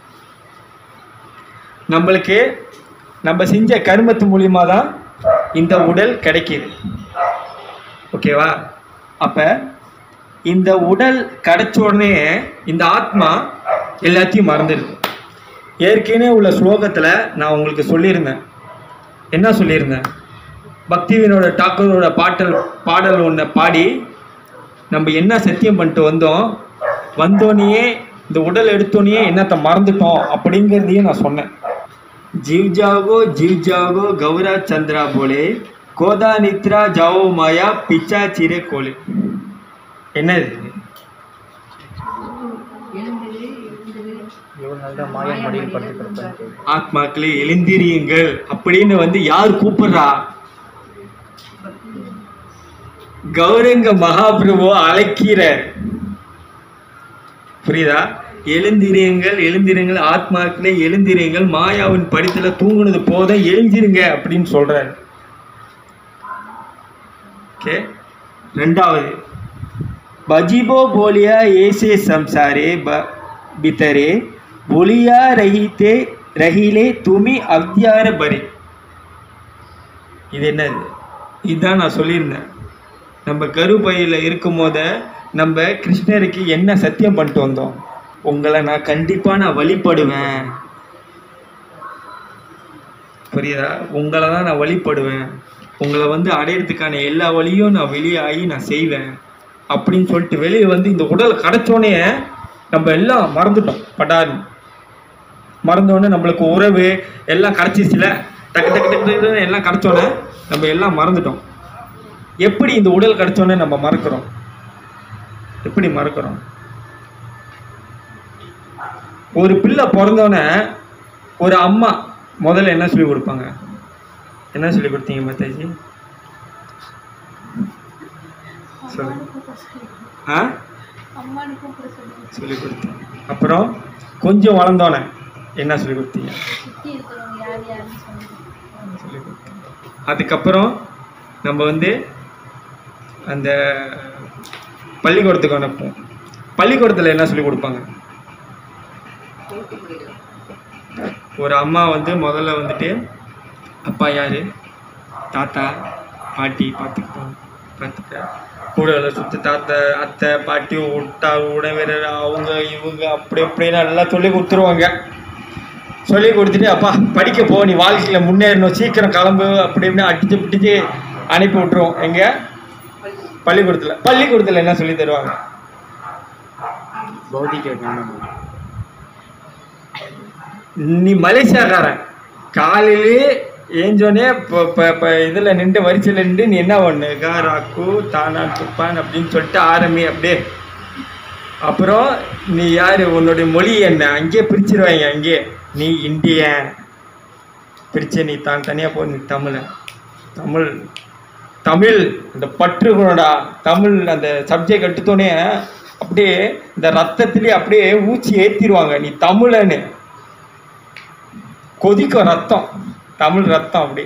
A: நம்மளுக்கு நம்ம செஞ்ச கர்மத்து மூலியமா தான் இந்த உடல் கிடைக்கிது ஓகேவா அப்போ இந்த உடல் கிடைச்ச உடனே இந்த ஆத்மா எல்லாத்தையும் மறந்துடுது ஏற்கனவே உள்ள ஸ்லோகத்தில் நான் உங்களுக்கு சொல்லியிருந்தேன் என்ன சொல்லியிருந்தேன் பக்திவினோட டாக்கரோட பாட்டல் பாடல் ஒன்றை பாடி நம்ம என்ன சத்தியம் பண்ணிட்டு வந்தோம் வந்தோடனே இந்த உடல் எடுத்தோடனே என்னத்தை மறந்துட்டோம் அப்படிங்கிறதையும் நான் சொன்னேன் जीव जागो जीव जागो गौरा चंद्रा बोले கோதா நித்ரா ஜாவோ மாயா பிச்சா சிரே கோலே என்னது
B: எவ்வளவு நல்ல மாயா மடியில் படுத்து கிடப்பேன்
A: ஆத்மாக்களே எழுந்திரியுங்கள் அப்படின்னு வந்து யார் கூப்பிடுறா கௌரங்க மகாபிரபு அழைக்கிறார் புரியுதா எழுந்திரியுங்கள் எழுந்திருங்கள் ஆத்மாக்களே எழுந்திரியுங்கள் மாயாவின் படித்துல தூங்குனது போதும் எழுந்திருங்க அப்படின்னு சொல்றாரு ஓகே ரெண்டாவது बजीबो बोलिया ऐसे संसारे ब बितरे बोलिया रहीते रहीले तुमी अव्यार बरे இது என்னது இதுதான் நான் சொல்லியிருந்தேன் நம்ம கருப்பையில் இருக்கும் போத நம்ம கிருஷ்ணருக்கு என்ன சத்தியம் பண்ணிட்டு வந்தோம் உங்களை நான் கண்டிப்பாக நான் வழிபடுவேன் புரியுதா உங்களை தான் நான் வழிபடுவேன் உங்களை வந்து அடையிறதுக்கான எல்லா வழியும் நான் வெளியே ஆகி நான் செய்வேன் அப்படின்னு சொல்லிட்டு வெளியே வந்து இந்த உடல் கிடைச்சோடனே நம்ம எல்லாம் மறந்துட்டோம் பட்டாரு மறந்தோடனே நம்மளுக்கு உறவு எல்லாம் கிடச்சிச்சுல டக்கு டக்கு டக்கு டக்குன்னு எல்லாம் கிடச்சோன்னே நம்ம எல்லாம் மறந்துட்டோம் எப்படி இந்த உடல் கிடைச்சோன்னே நம்ம மறக்கிறோம் எப்படி மறக்கிறோம் ஒரு பிள்ளை பிறந்தோன்னே ஒரு அம்மா முதல்ல என்ன சொல்லி கொடுப்பாங்க என்ன சொல்லி கொடுத்தீங்க மாதாஜி சொல்லு ஆ சொல்லி கொடுத்தேன் அப்புறம் கொஞ்சம் வளர்ந்தோன்னே என்ன சொல்லி கொடுத்தீங்க சொல்லி கொடுத்தேன் அதுக்கப்புறம் நம்ம வந்து அந்த பள்ளிக்கூடத்துக்கு அனுப்புவோம் பள்ளிக்கூடத்தில் என்ன சொல்லி கொடுப்பாங்க ஒரு அம்மா வந்து முதல்ல வந்துட்டு அப்பா யார் தாத்தா பாட்டி பார்த்துக்கிட்டோம் பார்த்துக்க கூட சுற்று தாத்தா அத்தை பாட்டி விட்டா உடவிரர் அவங்க இவங்க அப்படி இப்படின்னு எல்லாம் சொல்லி கொடுத்துருவாங்க சொல்லி கொடுத்துட்டு அப்பா படிக்க போ நீ வாழ்க்கையில் முன்னேறணும் சீக்கிரம் கிளம்பு அப்படி இப்படின்னு அடிச்சு பிடிச்சு அனுப்பி விட்டுருவோம் எங்கே பள்ளிக்கூடத்தில் பள்ளிக்கூடத்தில் என்ன சொல்லி தருவாங்க
B: பௌதிக ஞானம்
A: நீ மலேசியாக்காரன் காலையிலே ஏஞ்சோடனே இப்போ இப்போ இப்போ இதில் நின்று வரிசையில் நின்று நீ என்ன பண்ணு காராக்கு தானா துப்பான் அப்படின்னு சொல்லிட்டு ஆரம்பி அப்படியே அப்புறம் நீ யார் உன்னுடைய மொழி என்ன அங்கேயே பிரிச்சிருவாங்க அங்கேயே நீ இந்தியன் பிரிச்சு நீ தான் தனியாக போ நீ தமிழன் தமிழ் தமிழ் இந்த பற்றுகளோடா தமிழ் அந்த சப்ஜெக்ட் எடுத்தோடனே அப்படியே இந்த ரத்தத்திலே அப்படியே ஊச்சி ஏற்றிடுவாங்க நீ தமிழன்னு கொதிக்கும் ரத்தம் தமிழ் ரத்தம் அப்படி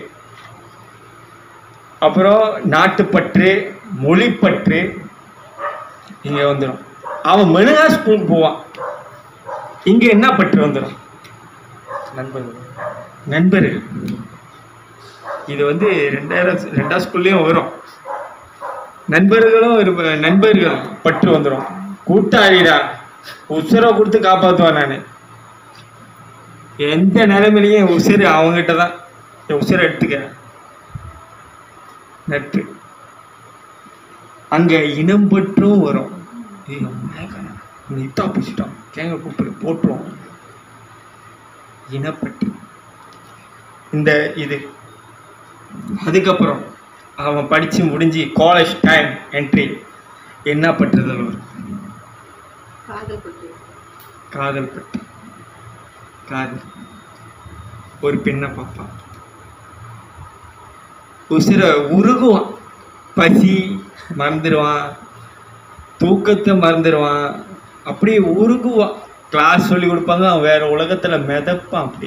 A: அப்புறம் நாட்டுப்பற்று மொழிப்பற்று இங்கே வந்துடும் அவன் மெழுகா ஸ்கூலுக்கு போவான் இங்கே என்ன பற்று வந்துடும்
B: நண்பர்கள்
A: நண்பர்கள் இது வந்து ரெண்டாயிரம் ரெண்டாம் ஸ்கூல்லையும் வரும் நண்பர்களும் இருப்ப நண்பர்கள் பற்று வந்துடும் கூட்டாளிடா உசுரை கொடுத்து காப்பாற்றுவேன் நான் எந்த நிலைமையிலையும் என் உசுறு அவங்ககிட்ட தான் என் உசுரை எடுத்துக்க நட்பு அங்கே இனம் பற்றும் வரும் ஏய், அவன் மேய்க்காரன். இவனை இத்தா பிடிச்சிட்டான் கேங்க கூப்பிடு போட்டுருவோம் இனப்பற்று இந்த இது அதுக்கப்புறம் அவன் படித்து முடிஞ்சு காலேஜ் டைம் என்ட்ரி என்ன பற்றுதல் வரும்
D: காதல் பட்டு
A: காதல் பற்று காதல் ஒரு பெண்ணை பார்ப்பான் உசிர உருகுவான் பசி மறந்துடுவான் தூக்கத்தை மறந்துடுவான் அப்படியே உருகுவான் கிளாஸ் சொல்லி கொடுப்பாங்க அவன் வேற உலகத்துல மிதப்பான் அப்படி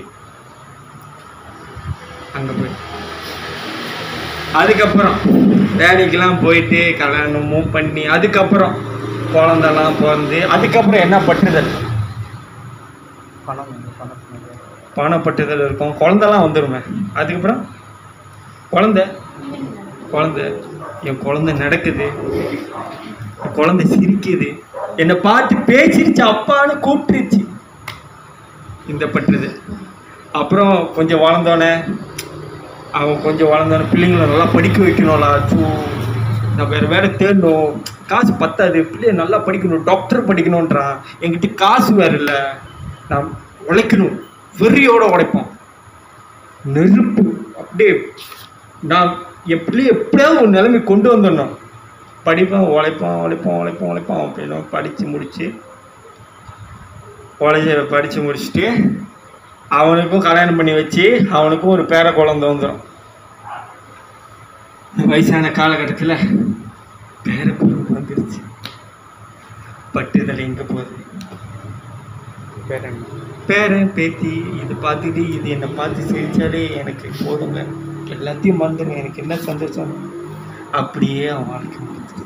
A: அங்க போய் அதுக்கப்புறம் வேலைக்கெல்லாம் போயிட்டு கல்யாணமும் பண்ணி அதுக்கப்புறம் குழந்தெல்லாம் பிறந்து அதுக்கப்புறம் என்ன பட்டுதல்
B: பணம் வந்து பணத்தினுடைய
A: பணப்பட்டுதல் இருக்கும் குழந்தெல்லாம் வந்துருமே அதுக்கப்புறம் குழந்தை குழந்தை என் குழந்தை நடக்குது என் குழந்தை சிரிக்குது என்னை பார்த்து பேசிருச்சு அப்பான்னு கூப்பிட்டுருச்சு இந்த பட்டுது அப்புறம் கொஞ்சம் வளர்ந்தோடனே அவன் கொஞ்சம் வளர்ந்தோடனே பிள்ளைங்களை நல்லா படிக்க வைக்கணும்ல சூ நான் வேறு வேலை தேடணும் காசு பத்தாது பிள்ளைய நல்லா படிக்கணும் டாக்டர் படிக்கணுன்றான் என்கிட்ட காசு வேற இல்லை நான் உழைக்கணும் வெறியோட உழைப்போம் நெருப்பு அப்படியே நான் என் பிள்ளைய எப்படியாவது ஒரு நிலைமை கொண்டு வந்துடணும் படிப்பான் உழைப்பான் உழைப்பான் உழைப்பான் உழைப்பான் அப்படின்னு படித்து முடித்து காலேஜில் படித்து முடிச்சுட்டு அவனுக்கும் கல்யாணம் பண்ணி வச்சு அவனுக்கும் ஒரு பேர குழந்தை வந்துடும் வயசான காலகட்டத்தில் பேர குழந்தை வந்துருச்சு பட்டுதல் எங்கே போகுது
B: பேரன்
A: பேரன் பேத்தி இது பார்த்துட்டு இது என்னை பார்த்து சிரிச்சாலே எனக்கு போதுங்க எல்லாத்தையும் மறந்துடும் எனக்கு என்ன சந்தோஷம் அப்படியே அவன் வாழ்க்கை முடிஞ்சுது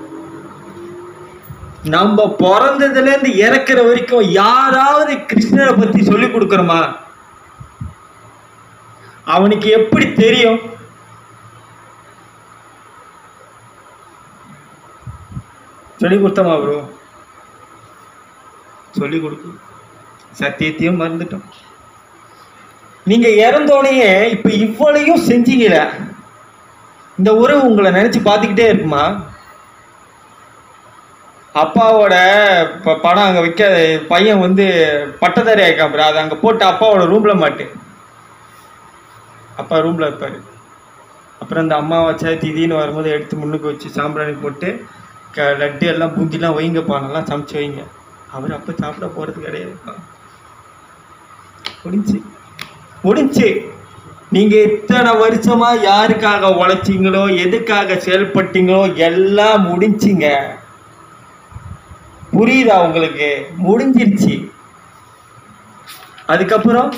A: நம்ம பிறந்ததுல இருந்து இறக்குற வரைக்கும் யாராவது கிருஷ்ணரை பத்தி சொல்லி கொடுக்குறோமா அவனுக்கு எப்படி தெரியும் சொல்லி கொடுத்தோமா ப்ரோ சொல்லி கொடுக்கும் சத்தியத்தையும் மறந்துட்டோம் நீங்க இறந்தோடனே இப்ப இவ்வளையும் செஞ்சீங்கள இந்த உறவு உங்களை நினைச்சு பார்த்துக்கிட்டே இருக்குமா அப்பாவோட ப- படம் அங்க வைக்க பையன் வந்து பட்டதாரி ஆயிக்கான் bro. அதை அங்க போட்டு அப்பாவோட ரூம்ல மாட்டு அப்பா ரூம்ல இருப்பாரு அப்புறம் இந்த அம்மா வச்சா திடீர்னு வரும்போது எடுத்து முன்னுக்கு வச்சு சாம்பிராணி போட்டு க லட்டு எல்லாம் பூந்திலாம் வைங்கப்பா நல்லா சமைச்சு வைங்க அவர் அப்போ சாப்பிட போகிறது கிடையாதுப்பா முடிஞ்சு முடிஞ்சு நீங்கள் இத்தனை வருஷமா யாருக்காக உழைச்சிங்களோ எதுக்காக செயல்பட்டீங்களோ எல்லாம் முடிஞ்சுங்க புரியுதா உங்களுக்கு முடிஞ்சிருச்சு அதுக்கப்புறம்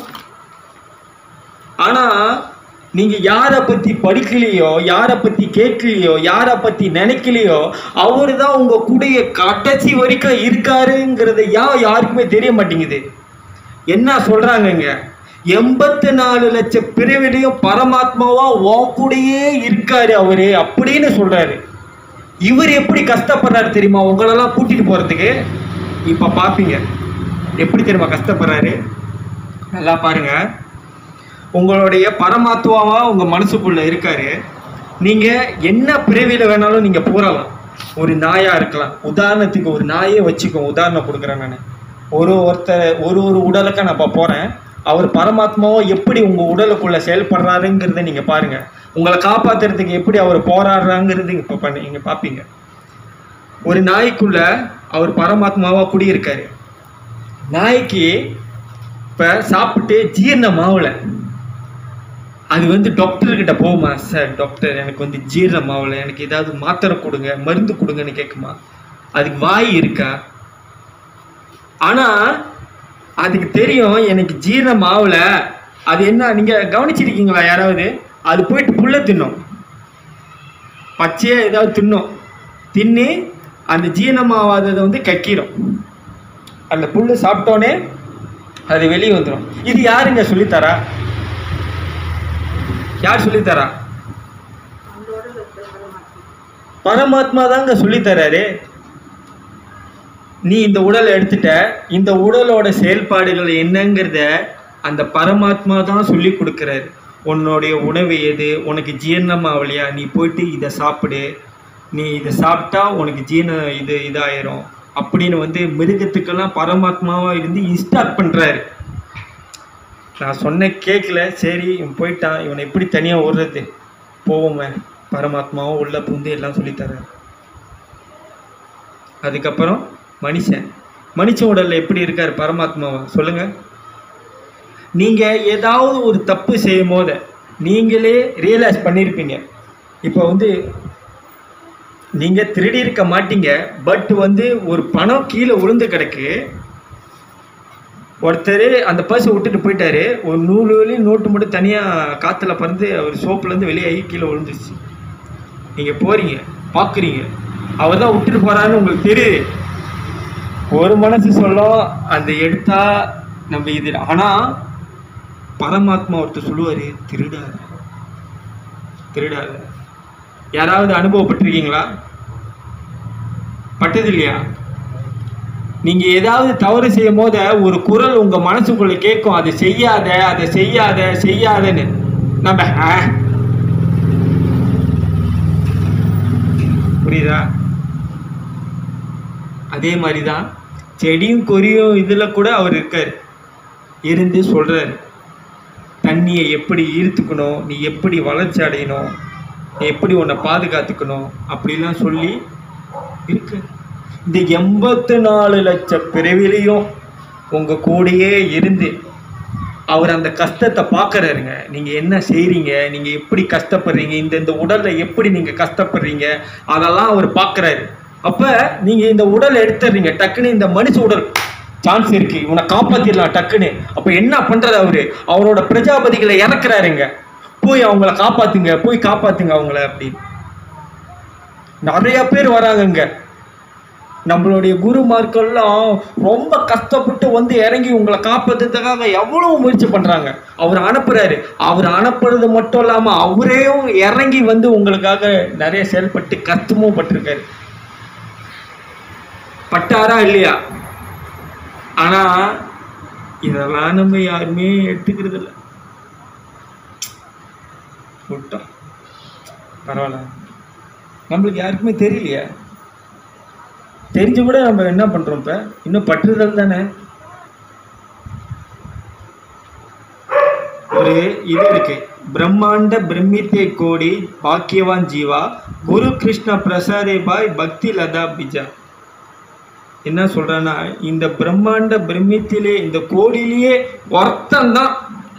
A: ஆனா நீங்க யாரை பத்தி படிக்கலையோ யாரை பத்தி கேட்கலையோ யாரை பத்தி நினைக்கலையோ அவரு தான் உங்க கூடைய கடைசி வரைக்கும் இருக்காருங்கிறது ஏன் யாருக்குமே தெரிய மாட்டேங்குது என்ன சொல்றாங்கங்க எண்பத்தி நாலு லட்சம் பிரிவிலையும் பரமாத்மாவா உன் கூடயே இருக்காரு அவரு அப்படின்னு சொல்றாரு இவர் எப்படி கஷ்டப்படுறாரு தெரியுமா உங்களெல்லாம் கூட்டிட்டு போறதுக்கு இப்ப பாப்பீங்க எப்படி தெரியுமா கஷ்டப்படுறாரு நல்லா பாருங்க உங்களுடைய பரமாத்மாவா உங்க மனசுக்குள்ள இருக்காரு நீங்க என்ன பிறவியில வேணாலும் நீங்க போறலாம் ஒரு நாயா இருக்கலாம் உதாரணத்துக்கு ஒரு நாயே வச்சுக்கோ உதாரணம் கொடுக்குறேன் நான் ஒரு ஒருத்தர் ஒரு ஒரு உடலுக்கு நான் இப்போ போறேன் அவர் பரமாத்மாவோ எப்படி உங்க உடலுக்குள்ள செயல்படுறாருங்கிறத நீங்க பாருங்க உங்களை காப்பாத்துறதுக்கு எப்படி அவர் போராடுறாங்கிறது இப்போ பண்ணி நீங்க பார்ப்பீங்க ஒரு நாய்க்குள்ள அவர் பரமாத்மாவா குடியிருக்காரு நாய்க்கு இப்போ சாப்பிட்டு ஜீரணம் ஆகல அது வந்து டாக்டர் கிட்ட போகுமா சார் டாக்டர் எனக்கு வந்து ஜீரணம் ஆகல எனக்கு ஏதாவது மாத்திரை கொடுங்க மருந்து கொடுங்கன்னு கேட்குமா அதுக்கு வாய் இருக்கா ஆனா அதுக்கு தெரியும் எனக்கு ஜீரணம் ஆகல அது என்ன நீங்க கவனிச்சிருக்கீங்களா யாராவது அது போயிட்டு புல்ல தின்னும் பச்சையா ஏதாவது தின்னும் தின்னு அந்த ஜீரணமாகாததை வந்து கக்கிரும் அந்த புல்லு சாப்பிட்டோன்னே அது வெளியே வந்துடும் இது யாருங்க சொல்லித்தரா யார் சொல்லித்தரா
D: அவங்களோட இருக்கிற பரமாத்மா
A: பரமாத்மா தாங்க சொல்லித்தராரு நீ இந்த உடலை எடுத்துட்ட இந்த உடலோட செயல்பாடுகள் என்னங்கிறத அந்த பரமாத்மா தான் சொல்லி கொடுக்குறாரு உன்னுடைய உணவு எது உனக்கு ஜீரணம் ஆகலையா நீ போயிட்டு இதை சாப்பிடு நீ இதை சாப்பிட்டா உனக்கு ஜீரண இது இதாயிரும் அப்படின்னு வந்து மிருகத்துக்கெல்லாம் பரமாத்மாவா இருந்து இன்ஸ்டார்ட் பண்றாரு நான் சொன்ன கேட்கல சரி இவன் போயிட்டான் இவனை எப்படி தனியாக ஓடுறது போவோமே பரமாத்மாவும் உள்ள புந்து எல்லாம் சொல்லித்தராரு அதுக்கப்புறம் மனுஷன் மனுஷன் உடல்ல எப்படி இருக்கார் பரமாத்மாவா சொல்லுங்க நீங்க ஏதாவது ஒரு தப்பு செய்யும் போது நீங்களே ரியலைஸ் பண்ணியிருப்பீங்க இப்போ வந்து நீங்க திருடி இருக்க மாட்டீங்க பட் வந்து ஒரு பணம் கீழே விழுந்து கிடக்கு ஒருத்தர் அந்த பர்ஸை விட்டுட்டு போயிட்டாரு ஒரு நூறு வழி நோட்டு மட்டும் தனியாக காற்றுல பறந்து அவர் சோப்புலேருந்து வெளியாகி கீழே விழுந்துருச்சு நீங்கள் போறீங்க பார்க்குறீங்க அவர் தான் விட்டுட்டு போறான்னு உங்களுக்கு தெரியுது ஒரு மனசு சொல்லும் அந்த எடுத்தா நம்ம இது ஆனால் பரமாத்மா ஒருத்தர் சொல்லுவார் திருடாத திருடாத யாராவது அனுபவப்பட்டிருக்கீங்களா பட்டது இல்லையா நீங்க ஏதாவது தவறு செய்யும் போத ஒரு குரல் உங்க மனசுக்குள்ள கேட்கும் அதை செய்யாத அதை செய்யாத செய்யாதன்னு நம்ம ஆ. புரியுதா அதே மாதிரி தான் செடியும் கொரியும் இதுல கூட அவர் இருக்கார் இருந்து சொல்றாரு தண்ணியை எப்படி ஈர்த்துக்கணும் நீ எப்படி வளர்ச்சி அடையணும் நீ எப்படி உன்னை பாதுகாத்துக்கணும் அப்படிலாம் சொல்லி இருக்கு இந்த எண்பத்து நாலு லட்ச பிறவிலையும் உங்க கூடயே இருந்து அவர் அந்த கஷ்டத்தை பார்க்கறாருங்க நீங்க என்ன செய்றீங்க நீங்க எப்படி கஷ்டப்படுறீங்க இந்த இந்த உடல்ல எப்படி நீங்க கஷ்டப்படுறீங்க அதெல்லாம் அவர் பார்க்கறாரு அப்ப நீங்க இந்த உடல் எடுத்துறீங்க டக்குன்னு இந்த மனுஷ உடல் சான்ஸ் இருக்கு இவனை காப்பாத்திடலாம் டக்குன்னு அப்ப என்ன பண்றாரு அவரு அவரோட பிரஜாபதிகளை இறக்குறாருங்க போய் அவங்கள காப்பாத்துங்க போய் காப்பாத்துங்க அவங்கள அப்படின்னு நிறைய பேர் வராங்கங்க நம்மளுடைய குருமார்கள்லாம் ரொம்ப கஷ்டப்பட்டு வந்து இறங்கி உங்களை காப்பாத்துறதுக்காக எவ்வளவு முயற்சி பண்றாங்க அவர் அனுப்புறாரு அவர் அனுப்புறது மட்டும் இல்லாம அவரேயும் இறங்கி வந்து உங்களுக்காக நிறைய செயல்பட்டு கஷ்டமும் பட்டிருக்காரு பட்டாரா இல்லையா ஆனா இதெல்லாம் நம்ம யாருமே எடுத்துக்கிறது இல்லை விட்டோம் பரவாயில்ல நம்மளுக்கு யாருக்குமே தெரியலையா தெரிஞ்சு கூட நம்ம என்ன பண்றோம் இப்ப இன்னும் பற்றுதல் தானே ஒரு இது இருக்கு பிரம்மாண்ட பிரமித்தே கோடி பாக்கியவான் ஜீவா குரு கிருஷ்ண பிரசாதே பாய் பக்தி லதா பிஜா என்ன சொல்றேன்னா இந்த பிரம்மாண்ட பிரமித்திலே இந்த கோடியிலேயே ஒருத்தன் தான்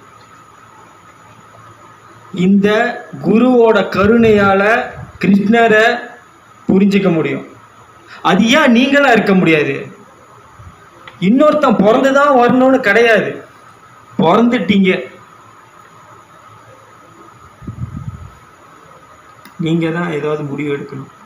A: இந்த குருவோட கருணையால கிருஷ்ணரை புரிஞ்சுக்க முடியும் அது ஏன் நீங்களா இருக்க முடியாது இன்னொருத்தன் பிறந்துதான் வரணும்னு கிடையாது பிறந்துட்டீங்க நீங்க தான் ஏதாவது முடிவு எடுக்கணும்